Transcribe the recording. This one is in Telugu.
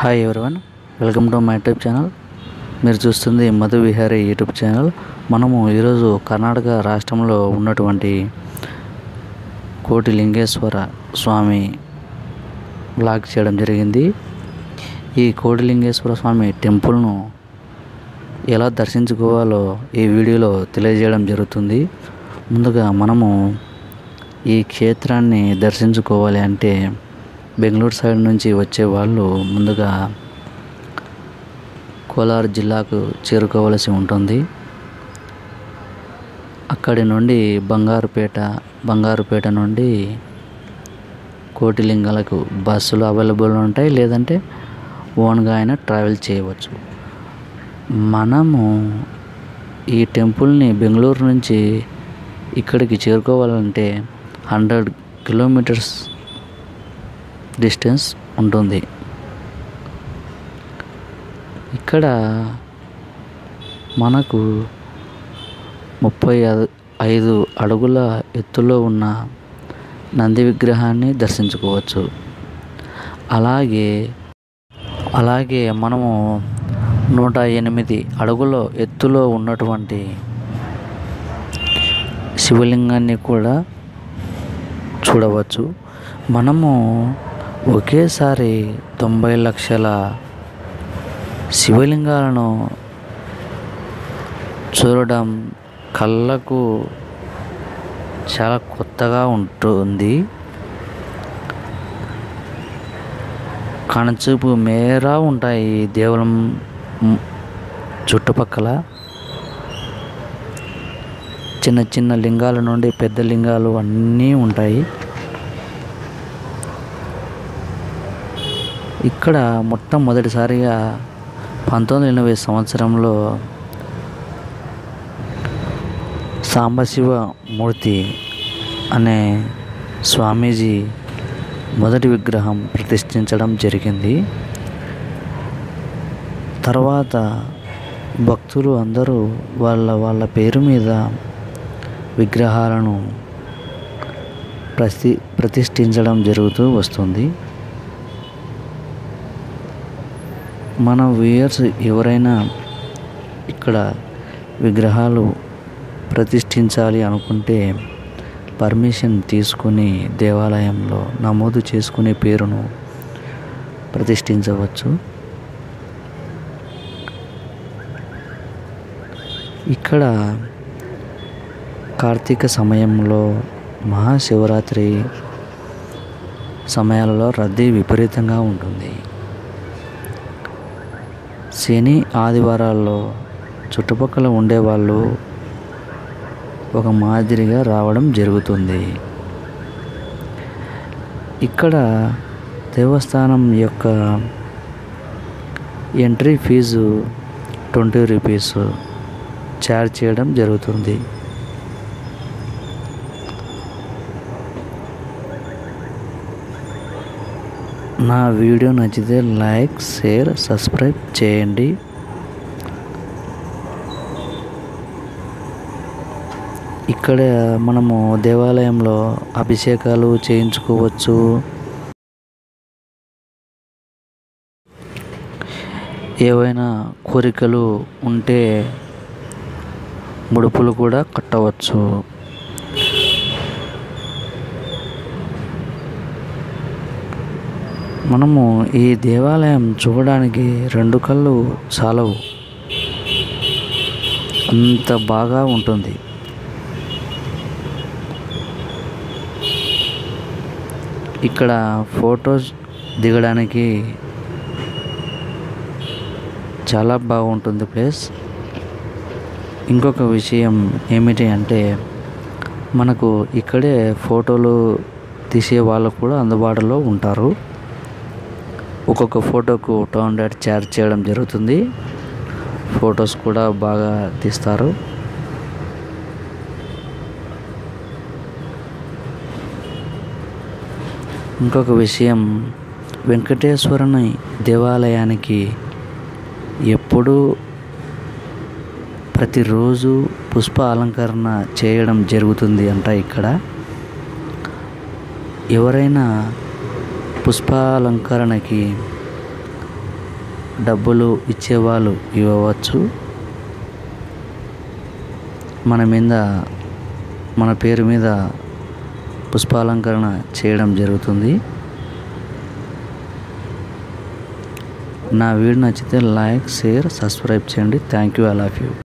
hi everyone welcome to my YouTube channel మీరు చూస్తుంది మధు విహారీ యూట్యూబ్ ఛానల్ మనము ఈరోజు కర్ణాటక రాష్ట్రంలో ఉన్నటువంటి కోటి లింగేశ్వర స్వామి బ్లాగ్ చేయడం జరిగింది ఈ కోటి లింగేశ్వర స్వామి టెంపుల్ను ఎలా దర్శించుకోవాలో ఈ వీడియోలో తెలియజేయడం జరుగుతుంది ముందుగా మనము ఈ క్షేత్రాన్ని దర్శించుకోవాలి అంటే బెంగళూరు సైడ్ నుంచి వచ్చే వాళ్ళు ముందుగా కోలార్ జిల్లాకు చేరుకోవలసి ఉంటుంది అక్కడి నుండి బంగారుపేట బంగారుపేట నుండి కోటిలింగాలకు బస్సులు అవైలబుల్ ఉంటాయి లేదంటే ఓన్గా అయినా ట్రావెల్ చేయవచ్చు మనము ఈ టెంపుల్ని బెంగళూరు నుంచి ఇక్కడికి చేరుకోవాలంటే హండ్రెడ్ కిలోమీటర్స్ డిస్టెన్స్ ఉంటుంది ఇక్కడ మనకు ముప్పై ఐదు అడుగుల ఎత్తులో ఉన్న నంది విగ్రహాన్ని దర్శించుకోవచ్చు అలాగే అలాగే మనము నూట ఎనిమిది అడుగుల ఎత్తులో ఉన్నటువంటి శివలింగాన్ని కూడా చూడవచ్చు మనము ఒకేసారి తొంభై లక్షల శివలింగాలను చూడడం కళ్ళకు చాలా కొత్తగా ఉంటుంది కనుచూపు మేరా ఉంటాయి ఈ దేవాలయం చుట్టుపక్కల చిన్న చిన్న లింగాల నుండి పెద్ద లింగాలు అన్నీ ఉంటాయి ఇక్కడ మొట్టమొదటిసారిగా పంతొమ్మిది ఎనభై సంవత్సరంలో సాంబశివ మూర్తి అనే స్వామీజీ మొదటి విగ్రహం ప్రతిష్ఠించడం జరిగింది తర్వాత భక్తులు అందరూ వాళ్ళ వాళ్ళ పేరు మీద విగ్రహాలను ప్రతి ప్రతిష్ఠించడం జరుగుతూ వస్తుంది మన వ్యూయర్స్ ఎవరైనా ఇక్కడ విగ్రహాలు ప్రతిష్ఠించాలి అనుకుంటే పర్మిషన్ తీసుకుని దేవాలయంలో నమోదు చేసుకునే పేరును ప్రతిష్ఠించవచ్చు ఇక్కడ కార్తీక సమయంలో మహాశివరాత్రి సమయాలలో రద్దీ విపరీతంగా ఉంటుంది శని ఆదివారాల్లో చుట్టుపక్కల ఉండేవాళ్ళు ఒక మాదిరిగా రావడం జరుగుతుంది ఇక్కడ దేవస్థానం యొక్క entry fee twenty rupees charge చేయడం జరుగుతుంది నా వీడియో నచ్చితే లైక్ షేర్ సబ్స్క్రైబ్ చేయండి ఇక్కడ మనము దేవాలయంలో అభిషేకాలు చేయించుకోవచ్చు ఏవైనా కోరికలు ఉంటే ముడుపులు కూడా కట్టవచ్చు మనము ఈ దేవాలయం చూడడానికి రెండు కళ్ళు చాలవు అంత బాగా ఉంటుంది ఇక్కడ ఫొటోస్ దిగడానికి చాలా బాగుంటుంది ప్లేస్ ఇంకొక విషయం ఏమిటి అంటే మనకు ఇక్కడే ఫోటోలు తీసే వాళ్ళు కూడా అందుబాటులో ఉంటారు ఒక్కొక్క ఫోటోకు టూ హండ్రెడ్ ఛార్జ్ చేయడం జరుగుతుంది ఫొటోస్ కూడా బాగా తీస్తారు ఇంకొక విషయం వెంకటేశ్వరుని దేవాలయానికి ఎప్పుడూ ప్రతిరోజు పుష్ప అలంకరణ చేయడం జరుగుతుంది అంట ఇక్కడ ఎవరైనా పుష్పాలంకరణకి డబ్బులు ఇచ్చేవాళ్ళు ఇవ్వవచ్చు మన మీద మన పేరు మీద పుష్పాలంకరణ చేయడం జరుగుతుంది నా వీడియో నచ్చితే లైక్ షేర్ సబ్స్క్రైబ్ చేయండి thank you I love you